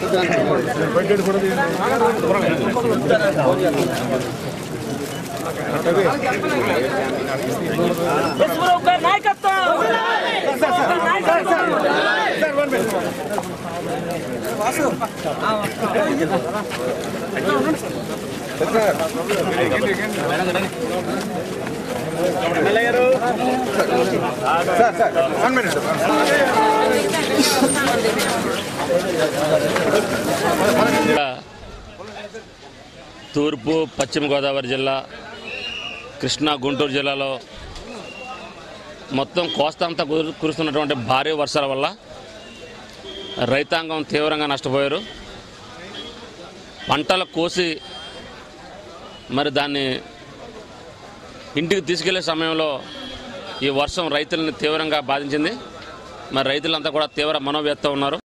విశ్వరూప్ గారి నాయకత్వం విశ్వరూప్ గారి నాయకత్వం ఇక్కడ తూర్పు పశ్చిమ గోదావరి జిల్లా కృష్ణా గుంటూరు జిల్లాలో మొత్తం కోస్తా అంతా కురు- కురుస్తున్నటువంటి భారీ వర్షాల వల్ల రైతాంగం తీవ్రంగా నష్టపోయారు పంటలు కోసి మరి దాన్ని ఇంటికి తీసుకెళ్లే సమయంలో ఈ వర్షం రైతులను తీవ్రంగా బాధించింది మరి రైతులంతా కూడా తీవ్ర మనోవ్యత ఉన్నారు